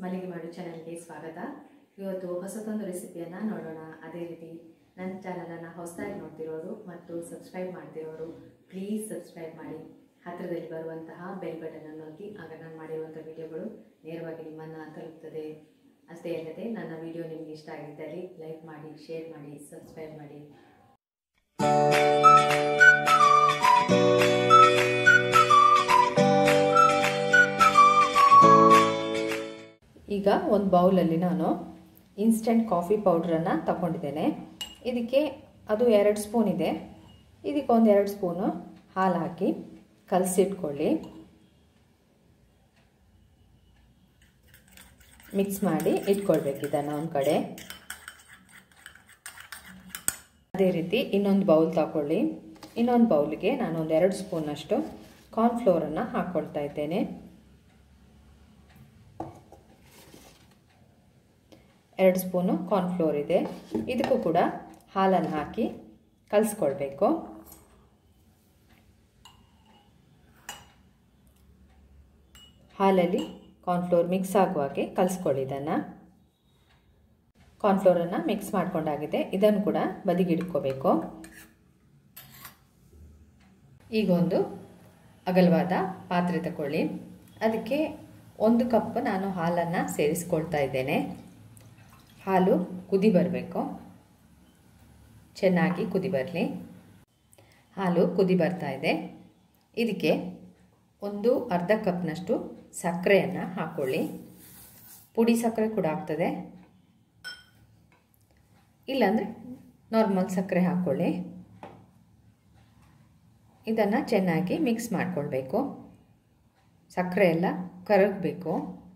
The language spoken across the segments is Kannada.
ಮಲ್ಲಿಗೆ ಮಾಡು ಚಾನಲ್ಗೆ ಸ್ವಾಗತ ಇವತ್ತು ಹೊಸದೊಂದು ರೆಸಿಪಿಯನ್ನು ನೋಡೋಣ ಅದೇ ರೀತಿ ನನ್ನ ಚಾನಲನ್ನು ಹೊಸದಾಗಿ ನೋಡ್ತಿರೋರು ಮತ್ತು ಸಬ್ಸ್ಕ್ರೈಬ್ ಮಾಡ್ತಿರೋರು ಪ್ಲೀಸ್ ಸಬ್ಸ್ಕ್ರೈಬ್ ಮಾಡಿ ಹತ್ತಿರದಲ್ಲಿ ಬರುವಂತಹ ಬೆಲ್ ಬಟನನ್ನು ಒತ್ತಿ ಆಗ ನಾನು ಮಾಡಿರುವಂಥ ವಿಡಿಯೋಗಳು ನೇರವಾಗಿ ನಿಮ್ಮನ್ನು ತಲುಪ್ತದೆ ಅಷ್ಟೇ ಅಲ್ಲದೆ ನನ್ನ ವಿಡಿಯೋ ನಿಮಗೆ ಇಷ್ಟ ಆಗಿದ್ದಲ್ಲಿ ಲೈಕ್ ಮಾಡಿ ಶೇರ್ ಮಾಡಿ ಸಬ್ಸ್ಕ್ರೈಬ್ ಮಾಡಿ ಈಗ ಒಂದು ಬೌಲಲ್ಲಿ ನಾನು ಇನ್ಸ್ಟೆಂಟ್ ಕಾಫಿ ಪೌಡ್ರನ್ನು ತಗೊಂಡಿದ್ದೇನೆ ಇದಕ್ಕೆ ಅದು ಎರಡು ಸ್ಪೂನ್ ಇದೆ ಇದಕ್ಕೆ ಒಂದು ಎರಡು ಸ್ಪೂನು ಹಾಲು ಹಾಕಿ ಕಲಸಿಟ್ಕೊಳ್ಳಿ ಮಿಕ್ಸ್ ಮಾಡಿ ಇಟ್ಕೊಳ್ಬೇಕು ಇದನ್ನು ಒಂದು ಕಡೆ ಅದೇ ರೀತಿ ಇನ್ನೊಂದು ಬೌಲ್ ತಗೊಳ್ಳಿ ಇನ್ನೊಂದು ಬೌಲ್ಗೆ ನಾನು ಒಂದು ಎರಡು ಸ್ಪೂನಷ್ಟು ಕಾರ್ನ್ಫ್ಲೋರನ್ನು ಹಾಕ್ಕೊಳ್ತಾ ಇದ್ದೇನೆ ಎರಡು ಸ್ಪೂನು ಕಾರ್ನ್ಫ್ಲೋರ್ ಇದೆ ಇದಕ್ಕೂ ಕೂಡ ಹಾಲನ್ನು ಹಾಕಿ ಕಲಿಸ್ಕೊಳ್ಬೇಕು ಹಾಲಲ್ಲಿ ಕಾರ್ನ್ಫ್ಲೋರ್ ಮಿಕ್ಸ್ ಆಗುವ ಹಾಗೆ ಕಲಿಸ್ಕೊಳ್ಳಿ ಇದನ್ನು ಕಾರ್ನ್ಫ್ಲೋರನ್ನು ಮಿಕ್ಸ್ ಮಾಡ್ಕೊಂಡಾಗಿದೆ ಇದನ್ನು ಕೂಡ ಬದಿಗಿಡ್ಕೋಬೇಕು ಈಗ ಒಂದು ಅಗಲವಾದ ಪಾತ್ರೆ ತಗೊಳ್ಳಿ ಅದಕ್ಕೆ ಒಂದು ಕಪ್ ನಾನು ಹಾಲನ್ನು ಸೇರಿಸ್ಕೊಳ್ತಾ ಇದ್ದೇನೆ ಹಾಲು ಕುದಿ ಬರಬೇಕು ಚೆನ್ನಾಗಿ ಕುದಿ ಬರಲಿ ಹಾಲು ಕುದಿ ಬರ್ತಾ ಇದೆ ಇದಕ್ಕೆ ಒಂದು ಅರ್ಧ ಕಪ್ನಷ್ಟು ಸಕ್ಕರೆಯನ್ನು ಹಾಕ್ಕೊಳ್ಳಿ ಪುಡಿ ಸಕ್ಕರೆ ಕೂಡ ಆಗ್ತದೆ ಇಲ್ಲಾಂದರೆ ನಾರ್ಮಲ್ ಸಕ್ಕರೆ ಹಾಕ್ಕೊಳ್ಳಿ ಇದನ್ನು ಚೆನ್ನಾಗಿ ಮಿಕ್ಸ್ ಮಾಡಿಕೊಳ್ಬೇಕು ಸಕ್ಕರೆ ಎಲ್ಲ ಕರಗಬೇಕು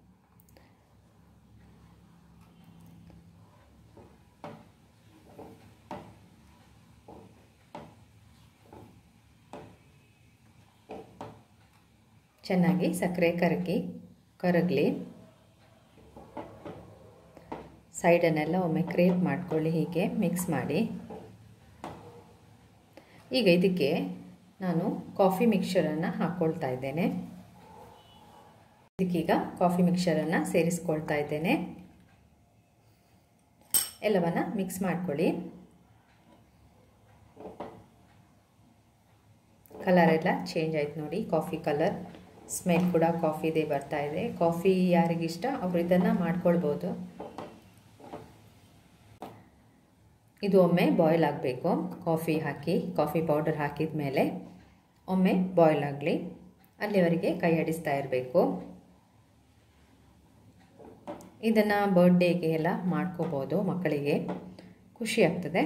ಚೆನ್ನಾಗಿ ಸಕ್ಕರೆ ಕರಗಿ ಕರಗಲಿ ಸೈಡನ್ನೆಲ್ಲ ಒಮ್ಮೆ ಕ್ರೇಪ್ ಮಾಡ್ಕೊಳ್ಳಿ ಹೀಗೆ ಮಿಕ್ಸ್ ಮಾಡಿ ಈಗ ಇದಕ್ಕೆ ನಾನು ಕಾಫಿ ಮಿಕ್ಸರನ್ನು ಹಾಕ್ಕೊಳ್ತಾ ಇದ್ದೇನೆ ಇದಕ್ಕೀಗ ಕಾಫಿ ಮಿಕ್ಸರನ್ನು ಸೇರಿಸ್ಕೊಳ್ತಾ ಇದ್ದೇನೆ ಎಲ್ಲವನ್ನು ಮಿಕ್ಸ್ ಮಾಡ್ಕೊಳ್ಳಿ ಕಲರ್ ಎಲ್ಲ ಚೇಂಜ್ ಆಯ್ತು ನೋಡಿ ಕಾಫಿ ಕಲರ್ ಸ್ಮೆಲ್ ಕೂಡ ಕಾಫಿದೇ ಬರ್ತಾ ಇದೆ ಕಾಫಿ ಯಾರಿಗಿಷ್ಟ ಅವರು ಇದನ್ನು ಮಾಡ್ಕೊಳ್ಬೋದು ಇದು ಒಮ್ಮೆ ಬಾಯ್ಲ್ ಆಗಬೇಕು ಕಾಫಿ ಹಾಕಿ ಕಾಫಿ ಪೌಡರ್ ಹಾಕಿದ ಮೇಲೆ ಒಮ್ಮೆ ಬಾಯ್ಲ್ ಆಗಲಿ ಅಲ್ಲಿವರೆಗೆ ಕೈ ಆಡಿಸ್ತಾ ಇರಬೇಕು ಇದನ್ನು ಬರ್ಡೇಗೆ ಎಲ್ಲ ಮಾಡ್ಕೋಬೋದು ಮಕ್ಕಳಿಗೆ ಖುಷಿ ಆಗ್ತದೆ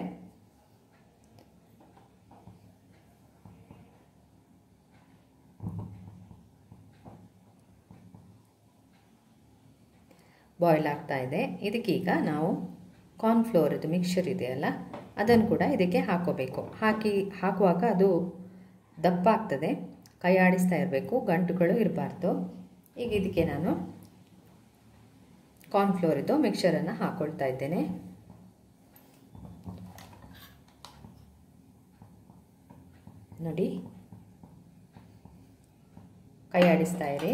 ಬಾಯ್ಲ್ ಆಗ್ತಾ ಇದೆ ಇದಕ್ಕೀಗ ನಾವು ಕಾರ್ನ್ಫ್ಲೋರದ್ದು ಮಿಕ್ಸರ್ ಇದೆಯಲ್ಲ ಅದನ್ನು ಕೂಡ ಇದಕ್ಕೆ ಹಾಕೋಬೇಕು ಹಾಕಿ ಹಾಕುವಾಗ ಅದು ದಪ್ಪ ಆಗ್ತದೆ ಕೈ ಆಡಿಸ್ತಾ ಇರಬೇಕು ಗಂಟುಗಳು ಇರಬಾರ್ದು ಈಗ ಇದಕ್ಕೆ ನಾನು ಕಾರ್ನ್ಫ್ಲೋರಿದ್ದು ಮಿಕ್ಸರನ್ನು ಹಾಕ್ಕೊಳ್ತಾ ಇದ್ದೇನೆ ನೋಡಿ ಕೈ ಆಡಿಸ್ತಾ ಇರಿ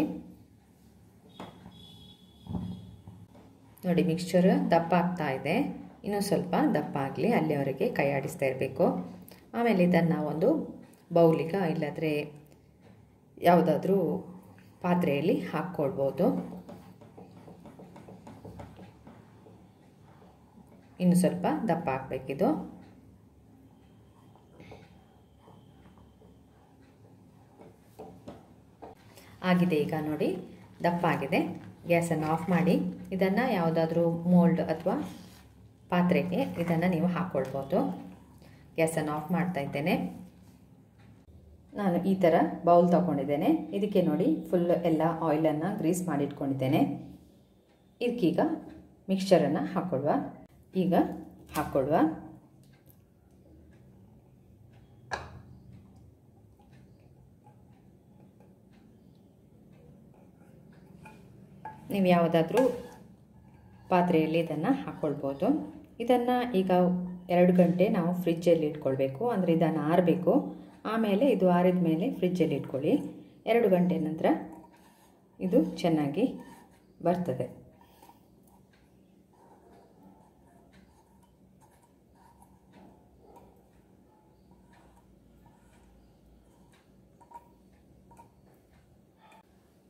ನೋಡಿ ಮಿಕ್ಸ್ಚರ್ ದಪ್ಪ ಆಗ್ತಾ ಇದೆ ಇನ್ನೂ ಸ್ವಲ್ಪ ದಪ್ಪ ಆಗಲಿ ಅಲ್ಲಿವರೆಗೆ ಕೈ ಆಡಿಸ್ತಾ ಇರಬೇಕು ಆಮೇಲೆ ಇದನ್ನು ಒಂದು ಬೌಲಿಗೆ ಇಲ್ಲಾಂದರೆ ಯಾವುದಾದ್ರೂ ಪಾತ್ರೆಯಲ್ಲಿ ಹಾಕ್ಕೊಳ್ಬೋದು ಇನ್ನು ಸ್ವಲ್ಪ ದಪ್ಪ ಹಾಕಬೇಕಿದು ಆಗಿದೆ ಈಗ ನೋಡಿ ದಪ್ಪ ಆಗಿದೆ ಗ್ಯಾಸನ್ನು ಆಫ್ ಮಾಡಿ ಇದನ್ನು ಯಾವುದಾದ್ರೂ ಮೋಲ್ಡ್ ಅಥವಾ ಪಾತ್ರೆಗೆ ಇದನ್ನು ನೀವು ಹಾಕ್ಕೊಳ್ಬೋದು ಗ್ಯಾಸನ್ನು ಆಫ್ ಮಾಡ್ತಾ ಇದ್ದೇನೆ ನಾನು ಈ ಥರ ಬೌಲ್ ತಗೊಂಡಿದ್ದೇನೆ ಇದಕ್ಕೆ ನೋಡಿ ಫುಲ್ ಎಲ್ಲ ಆಯಿಲನ್ನು ಗ್ರೀಸ್ ಮಾಡಿಟ್ಕೊಂಡಿದ್ದೇನೆ ಇದಕ್ಕೀಗ ಮಿಕ್ಸ್ಚರನ್ನು ಹಾಕ್ಕೊಳ್ವ ಈಗ ಹಾಕ್ಕೊಳ್ವ ನೀವು ಯಾವುದಾದ್ರೂ ಪಾತ್ರೆಯಲ್ಲಿ ಇದನ್ನು ಹಾಕ್ಕೊಳ್ಬೋದು ಇದನ್ನು ಈಗ ಎರಡು ಗಂಟೆ ನಾವು ಫ್ರಿಜ್ಜಲ್ಲಿ ಇಟ್ಕೊಳ್ಬೇಕು ಅಂದರೆ ಇದನ್ನು ಆರಬೇಕು ಆಮೇಲೆ ಇದು ಆರಿದ ಮೇಲೆ ಫ್ರಿಜ್ಜಲ್ಲಿ ಇಟ್ಕೊಳ್ಳಿ ಎರಡು ಗಂಟೆ ನಂತರ ಇದು ಚೆನ್ನಾಗಿ ಬರ್ತದೆ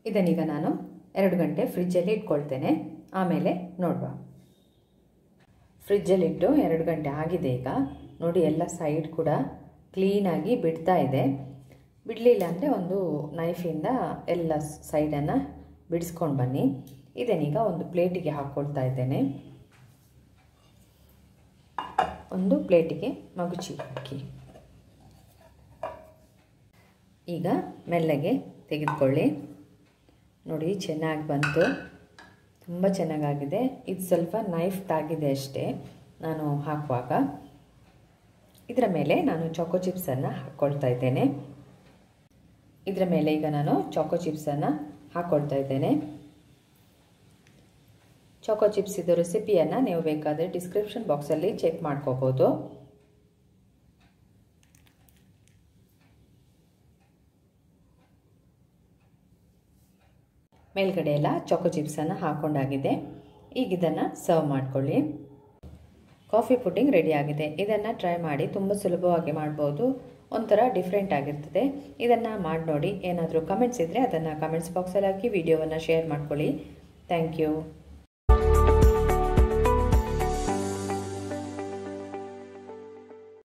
ಇದನ್ನೀಗ ನಾನು ಎರಡು ಗಂಟೆ ಫ್ರಿಜ್ಜಲ್ಲಿ ಇಟ್ಕೊಳ್ತೇನೆ ಆಮೇಲೆ ನೋಡುವ ಫ್ರಿಜ್ಜಲ್ಲಿಟ್ಟು ಎರಡು ಗಂಟೆ ಆಗಿದೆ ಈಗ ನೋಡಿ ಎಲ್ಲ ಸೈಡ್ ಕೂಡ ಕ್ಲೀನಾಗಿ ಬಿಡ್ತಾ ಇದೆ ಬಿಡಲಿಲ್ಲ ಅಂದರೆ ಒಂದು ನೈಫಿಂದ ಎಲ್ಲ ಸೈಡನ್ನು ಬಿಡಿಸ್ಕೊಂಡು ಬನ್ನಿ ಇದನ್ನೀಗ ಒಂದು ಪ್ಲೇಟಿಗೆ ಹಾಕ್ಕೊಳ್ತಾ ಇದ್ದೇನೆ ಒಂದು ಪ್ಲೇಟಿಗೆ ಮಗುಚಿ ಹಾಕಿ ಈಗ ಮೆಲ್ಲಗೆ ತೆಗೆದುಕೊಳ್ಳಿ ನೋಡಿ ಚೆನ್ನಾಗಿ ಬಂತು ತುಂಬ ಚೆನ್ನಾಗಾಗಿದೆ ಇದು ಸ್ವಲ್ಪ ನೈಫ್ ತಾಗಿದೆ ಅಷ್ಟೇ ನಾನು ಹಾಕುವಾಗ ಇದರ ಮೇಲೆ ನಾನು ಚಾಕೋ ಚಿಪ್ಸನ್ನು ಹಾಕ್ಕೊಳ್ತಾ ಇದ್ದೇನೆ ಇದರ ಮೇಲೆ ಈಗ ನಾನು ಚಾಕೋ ಚಿಪ್ಸನ್ನು ಹಾಕ್ಕೊಳ್ತಾ ಇದ್ದೇನೆ ಚಾಕೋ ಚಿಪ್ಸ್ ಇದು ರೆಸಿಪಿಯನ್ನು ನೀವು ಬೇಕಾದರೆ ಡಿಸ್ಕ್ರಿಪ್ಷನ್ ಬಾಕ್ಸಲ್ಲಿ ಚೆಕ್ ಮಾಡ್ಕೋಬೋದು ಮೇಲ್ಗಡೆ ಎಲ್ಲ ಚಾಕೋ ಚಿಪ್ಸನ್ನು ಹಾಕ್ಕೊಂಡಾಗಿದೆ ಈಗ ಇದನ್ನು ಸರ್ವ್ ಮಾಡ್ಕೊಳ್ಳಿ ಕಾಫಿ ಪುಡ್ಡಿಂಗ್ ರೆಡಿ ಆಗಿದೆ ಇದನ್ನು ಟ್ರೈ ಮಾಡಿ ತುಂಬ ಸುಲಭವಾಗಿ ಮಾಡ್ಬೋದು ಒಂಥರ ಡಿಫ್ರೆಂಟ್ ಆಗಿರ್ತದೆ ಇದನ್ನು ಮಾಡಿ ನೋಡಿ ಏನಾದರೂ ಕಮೆಂಟ್ಸ್ ಇದ್ದರೆ ಅದನ್ನು ಕಮೆಂಟ್ಸ್ ಬಾಕ್ಸಲ್ಲಿ ಹಾಕಿ ವಿಡಿಯೋವನ್ನು ಶೇರ್ ಮಾಡ್ಕೊಳ್ಳಿ ಥ್ಯಾಂಕ್ ಯು